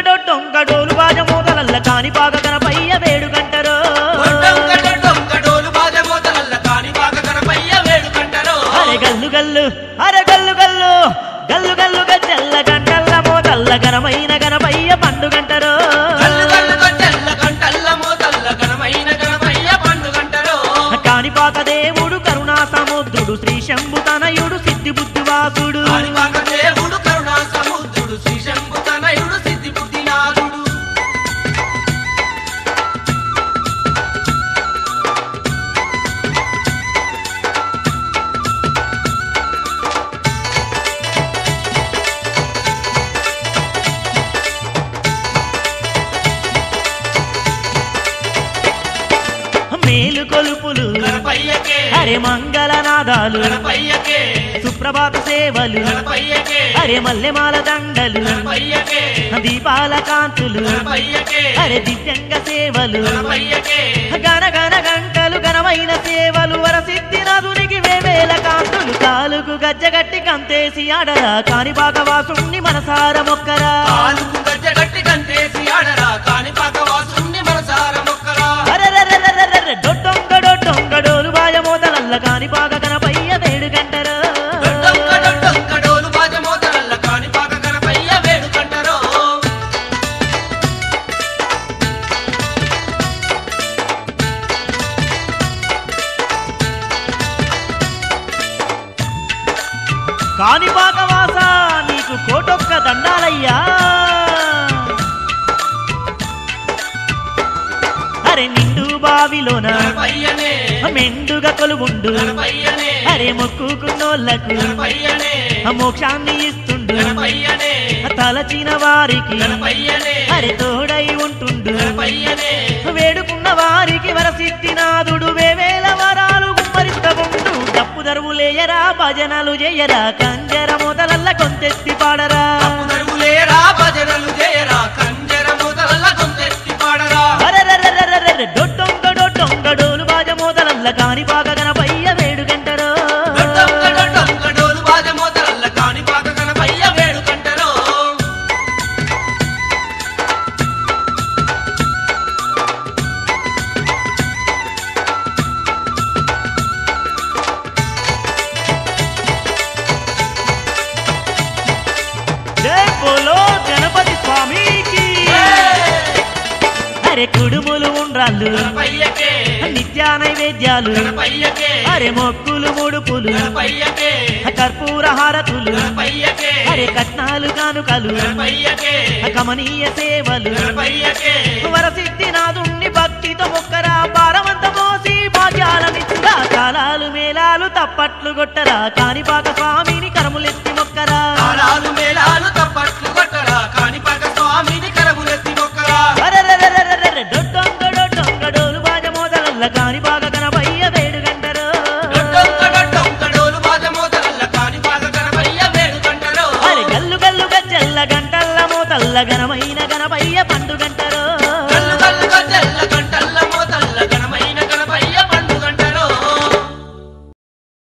డొడ్డొంగ డోలు బాజ మోతలల్ల కానిపాక గణపయ్య వేడుకంటరో డొంక డొంక డోలు బాజ మోతలల్ల కాణిపాక గణపయ్య వేడుకంటరో అరే గల్లు గల్లు అరే గల్లు గల్లు గల్లు గల్లు గజ్జల్ల గంటల్ల మోతల్ల గణమైన గణపయ్య పండుగంటరో కల్లు కల్లు గజ్జల్ల కంటల్ల మోతల్ల ఘనమైన గణపయ్య పండుగంటరో కానిపాక దేవుడు కరుణా సముద్రుడు శ్రీ శంభు తనయుడు సిద్ధి బుద్ధివాసుడు కాణిపాక దేవుడు కరుణా సముద్రుడు శ్రీ శంభు తనయుడు సిద్ధి బుద్ధినాథుడు మేలు కొలుపులు గణపయ్యకే అరే మంగళనాదాలు గణపయ్యకే సుప్రభాత సేవలు గణపయ్యకే అరే మల్లెమాల దండలు గణపయ్యకే దీపాల కాంతులు గణపయ్యకే అరే దివ్యంగ సేవలు గణపయ్యకే గన గన గంటలు ఘనమైన సేవలు వరసిద్ధినాథునికి వేవేల కాంతులు కాలుకు గజ్జగట్టి కంతేసి ఆడరా కానిపాక వాసుణ్ణి మనసార మొక్కరా కాలుకు గజ్జగట్టి కంటేసి ఆడరా కాణిపాక వాసుని మనసార మొక్కరా అరెరెరెరెరెరె, డొడ్డొంగ డొడ్డొంగ డోలు బాయ మోతలల్ల కానిపాక గణపయ్య వేడుకంటరా డొంక డొంక డోలు బాజ మోతలల్ల కాణిపాక గణపయ్య వేడుకంటరో కానిపాక వాస నీకు కోటొక్క దండాలయ్యా అరే నిండు బావిలోన గణపయ్యనే మెండుగా కొలువుండు గణపయ్యనే అరే మొక్కుకున్నోళ్లకు గణపయ్యనే మోక్షాన్ని ఇస్తుండు గణపయ్యనే తలచిన వారికి గణపయ్యనే అరే తోడై ఉంటుండు గణపయ్యనే వేడుకున్న వారికి వరసిద్ధినాథుడు వేవేల వరాలు గుమ్మరిస్తవుండు డప్పు దరువులేయరా భజనలు చేయరా కంజర మొదలల్ల కొంతెత్తి పాడరా అప్పుదరువులేరా భజనలు చేయరా కంజర మోతలల్ల గొంతెత్తి పాడరా అరెరెరెరెరెరె, డొడ్డొంగ డొడ్డొంగ డోలు బాజ మొదలల్ల కానిపాక గణపయ్య వేడుకంటరో డొంక డొంక డోలు బాజ మోతలల్ల కాణిపాక గణపయ్య వేడుకంటరో జై బోలో గణపతి స్వామికి అరే కుడుములు ఉండ్రాళ్ళు గణపయ్యకే నిత్య నైవేద్యాలు గణపయ్యకే అరే మొక్కులు ముడుపులు గణపయ్యకే కర్పూర హారతులు గణపయ్యకే అరే కట్నాలు కానుకలు గణపయ్యకే కమనీయ సేవలు గణపయ్యకే వరసిద్ధినాథుణ్ణి భక్తితో మొక్కరా భారమంత మోసి భాగ్యాలనిచ్చురా కాలాలు మేళాలు తప్పట్లు కొట్టరా కానిపాక స్వామిని కరములెత్తి మొక్కరా తాళాలు మేళాలు తప్పట్లు కొట్టరా కాణిపాక స్వామిని కరములెత్తి మొక్కరా అరెరెరెరెరెరె, డొడ్డొంగ డొడ్డొంగ డోలు బాజ మోదలల్ల కానిపాక గణపయ్య వేడుగంటరు డొంక డొంక డోలు బాజ మోతలల్ల కాణిపాక గణపయ్య వేడుకంటరో అరే గల్లు గల్లు గజ్జల్ల గంటల్ల మోతల్ల ఘనమైన గణపయ్య పండుగంటరు